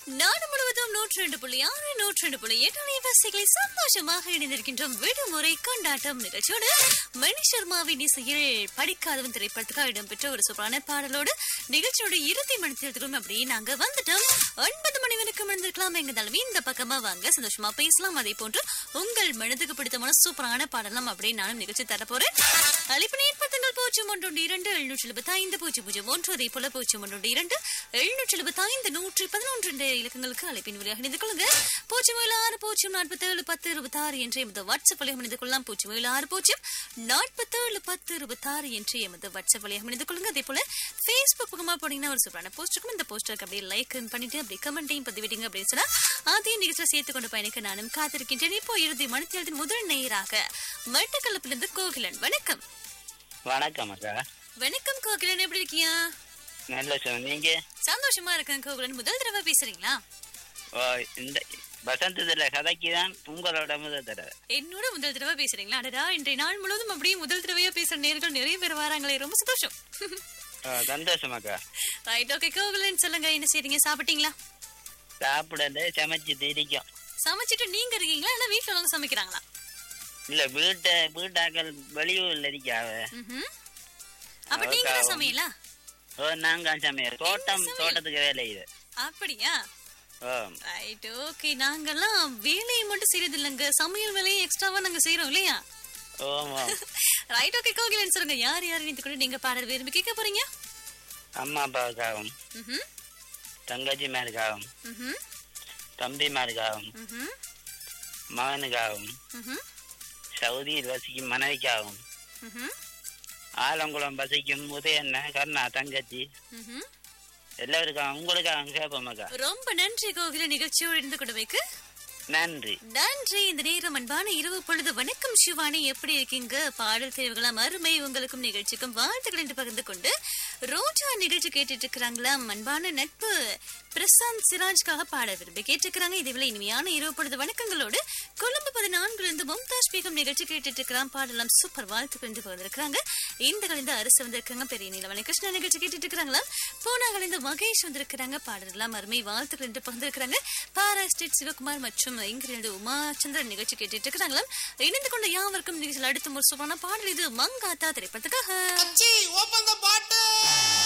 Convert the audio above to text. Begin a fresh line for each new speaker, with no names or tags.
நாடு முழுவதும் நூற்றி ரெண்டு புள்ளி ஆறு நூற்றி ரெண்டு புள்ளி எட்டு அலைவாசிகளை சந்தோஷமாக இணைந்திருக்கின்றோம் விடுமுறை கொண்டாட்டம் நிகழ்ச்சியோடு மணி சர்மாவின் இசையில் படிக்காதவன் திரைப்படத்துக்காக இடம்பெற்ற ஒரு சூப்பரான பாடலோடு நிகழ்ச்சியோட இறுதி மணித்திருக்கிறோம் அப்படி நாங்க வந்துட்டோம் ஒன்பது மணி வரைக்கும் இருந்திருக்கலாம் எங்க தலைமை இந்த பக்கமா வாங்க சந்தோஷமா பேசலாம் அதே போன்று உங்கள் மனதுக்கு பிடித்தமான சூப்பரான பாடலாம் அப்படின்னு நானும் நிகழ்ச்சி தர போறேன் அழைப்பு ஏற்படுத்துங்கள் பூஜ்ஜியம் ஒன்று இரண்டு எழுநூற்றி எழுபத்தி ஐந்து பூஜ்ஜியம் பூஜ்ஜியம் ஒன்று அதே போல பூஜ்ஜியம் ஒன்று இரண்டு எழுநூற்றி எழுபத்தி ஐந்து நூற்றி பதினொன்று என்ற இலக்கங்களுக்கு அழைப்பின் வழியாக இணைந்து கொள்ளுங்க பூஜ்ஜியம் ஏழு ஆறு பூஜ்ஜியம் நாற்பத்தி ஏழு பத்து இருபத்தி ஆறு என்ற எமது வாட்ஸ்அப் வழியாக இணைந்து கொள்ளலாம் பூஜ்ஜியம் ஏழு ஆறு பூஜ்ஜியம் நாற்பத்தி ஏழு பத்து இருபத்தி ஆறு என்ற எமது வாட்ஸ்அப் வழியாக இணைந்து கொள்ளுங்க அதே போல ஃபேஸ்புக் பக்கமா போனீங்கன்னா ஒரு சூப்பரான போஸ்ட் இருக்கும் இந்த போஸ்டருக்கு அப்படியே லைக் பண்ணிட்டு அப்படியே கமெண்ட்டையும் பதிவிடுங்க அப்படின்னு சொன்னா அதையும் நிகழ்ச்சியில் சேர்த்து கொண்டு பயணிக்க நானும் காத்திருக்கின்றேன் இப்போ இறுதி மனத்தியத்தின் முதல் நேராக மட்டக்களப்பிலிருந்து கோகிலன் வணக்கம்
வணக்கம் அக்கா
வணக்கம் கோகிலன் எப்படி இருக்கியா
நல்ல சொல் நீங்க
சந்தோஷமா இருக்கேன் கோகுலன் முதல் தடவை பேசுறீங்களா
ஓ, இந்த வசந்தத்துல கதைக்கு தான் உங்களோட முதல் தடவை
என்னோட முதல் தடவை பேசுறீங்களா அடடா இன்றைய நாள் முழுவதும் அப்படியே முதல் தடவையா பேசுற நேர்கள் நிறைய பேர் வராங்களே ரொம்ப சந்தோஷம்
ஓ, சந்தோஷம் அக்கா
ரைட் ஓகே கோகுலன் சொல்லுங்க என்ன செய்றீங்க சாப்பிட்டீங்களா
சாப்பிடல சமைச்சு திரிக்கும்
சமைச்சிட்டு நீங்க இருக்கீங்களா இல்ல வீட்டுல உள்ளவங்க சமைக்கிறாங்களா
இல்ல வீட்டை வீட்டாக்கள் வெளியூர்ல இருக்காவ
ம்ஹும். அப்ப நீங்க தான் சமையலா
ஓ நாங்க சமையல் தோட்டம்
சமையல்?
தோட்டத்துக்கு வேலை இது
அப்படியா
ஓ
ரைட் ஓகே நாங்கெல்லாம் வேலையை மட்டும் செய்யறது இல்லைங்க சமையல் வேலையை எக்ஸ்ட்ராவா நாங்க செய்யறோம் இல்லையா
ஓம் ஓம்
ரைட் ஓகே கோகிலன் சொல்லுங்க யார் யார் இணைத்து கூட நீங்க பாடல் விரும்பி கேட்க போறீங்க
அம்மா அப்பாவுக்காகவும்
ம்ஹும்.
தங்கச்சி மேலுக்காகவும்
ம்ஹும்.
தம்பி மேலுக்காகவும்
ம்ஹும்.
மகனுக்காகவும்
ம்ஹும்.
சவுதியில் வசிக்கும் மனைவிக்காகவும்
ம்ஹும்.
ஆலங்குளம் வசிக்கும் உதயண்ண கர்ணா தங்கச்சி
ம்ஹும்.
எல்லாருக்கும் உங்களுக்காக கேட்போம் அக்கா
ரொம்ப நன்றி கோகில நிகழ்ச்சியோடு இருந்து கொடுவைக்கு
நன்றி
நன்றி இந்த நேரம் அன்பான இரவு பொழுது வணக்கம் சிவானி எப்படி இருக்கீங்க பாடல் தேர்வுகளாம் அருமை உங்களுக்கும் நிகழ்ச்சிக்கும் வாழ்த்துக்கள் என்று பகிர்ந்து கொண்டு ரோஜா நிகழ்ச்சி கேட்டுட்டு இருக்கிறாங்களாம் அன்பான நட்பு பிரசாந்த் சிராஜ்காக பாட விரும்பி கேட்டிருக்கிறாங்க இதுவில் இனிமையான இரவு பொழுது வணக்கங்களோடு கொழும்பு பதினான்குல இருந்து மும்தாஜ் பேகம் நிகழ்ச்சி கேட்டுட்டு இருக்கிறான் பாடலாம் சூப்பர் வாழ்த்துக்கள் என்று பகிர்ந்திருக்கிறாங்க இந்த கலந்து அரசு வந்திருக்காங்க பெரிய நீலவனை கிருஷ்ணா நிகழ்ச்சி கேட்டுட்டு இருக்கிறாங்களா பூனா கலந்து மகேஷ் வந்திருக்கிறாங்க பாடலாம் அருமை வாழ்த்துக்கள் என்று பகிர்ந்திருக்கிறாங்க பாரா ஸ்டேட் சிவகுமார் மற்றும் இங்கிருந்து உமாச்சந்திரன் நிகழ்ச்சி கேட்டுட்டு இருக்கிறாங்களா இணைந்து கொண்ட யாவருக்கும் நிகழ்ச்சியில் அடுத்த ஒரு சுவான பாடல் இது மங்காத்தா திரைப்படத்துக்காக
அச்சி ஓபன் த பாட்டில்